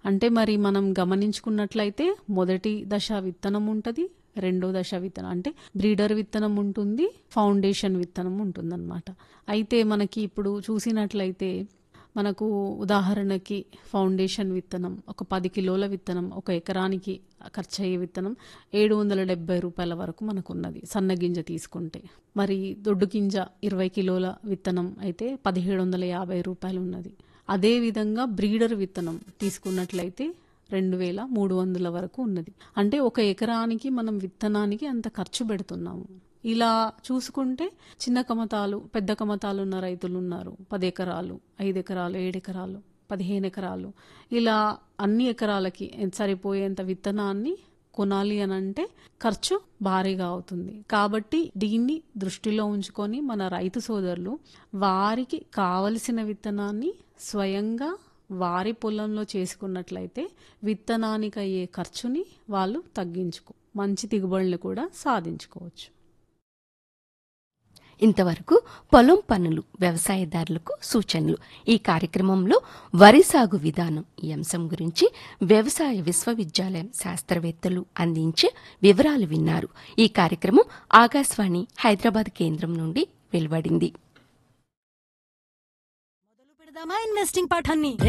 అంటే మరి మనం గమనించుకున్నట్లయితే మొదటి దశ విత్తనం ఉంటుంది రెండో దశ విత్తనం అంటే బ్రీడర్ విత్తనం ఉంటుంది ఫౌండేషన్ విత్తనం ఉంటుందన్నమాట అయితే మనకి ఇప్పుడు చూసినట్లయితే మనకు ఉదాహరణకి ఫౌండేషన్ విత్తనం ఒక పది కిలోల విత్తనం ఒక ఎకరానికి ఖర్చు అయ్యే విత్తనం ఏడు వందల డెబ్బై రూపాయల వరకు మనకు ఉన్నది సన్న గింజ తీసుకుంటే మరి దొడ్డు గింజ ఇరవై కిలోల విత్తనం అయితే పదిహేడు వందల యాభై రూపాయలు ఉన్నది అదే విధంగా బ్రీడర్ విత్తనం తీసుకున్నట్లయితే రెండు వేల మూడు వందల వరకు ఉన్నది అంటే ఒక ఎకరానికి మనం విత్తనానికి అంత ఖర్చు పెడుతున్నాము ఇలా చూసుకుంటే చిన్న కమతాలు పెద్ద కమతాలు ఉన్న రైతులు ఉన్నారు పది ఎకరాలు ఐదు ఎకరాలు ఏడు ఎకరాలు పదిహేను ఎకరాలు ఇలా అన్ని ఎకరాలకి సరిపోయేంత విత్తనాన్ని కొనాలి అని అంటే ఖర్చు భారీగా అవుతుంది కాబట్టి దీన్ని దృష్టిలో ఉంచుకొని మన రైతు సోదరులు వారికి కావలసిన విత్తనాన్ని స్వయంగా వారి పొలంలో చేసుకున్నట్లయితే విత్తనానికి అయ్యే ఖర్చుని వాళ్ళు తగ్గించుకో మంచి దిగుబడులు కూడా సాధించుకోవచ్చు ఇంతవరకు పొలం పనులు వ్యవసాయదారులకు సూచనలు ఈ కార్యక్రమంలో వరి సాగు విధానం ఈ అంశం గురించి వ్యవసాయ విశ్వవిద్యాలయం శాస్త్రవేత్తలు అందించే వివరాలు విన్నారు ఈ కార్యక్రమం ఆకాశవాణి హైదరాబాద్ కేంద్రం నుండి వెలువడింది మొదలు పెడదామా ఇన్వెస్టింగ్ పాఠాన్ని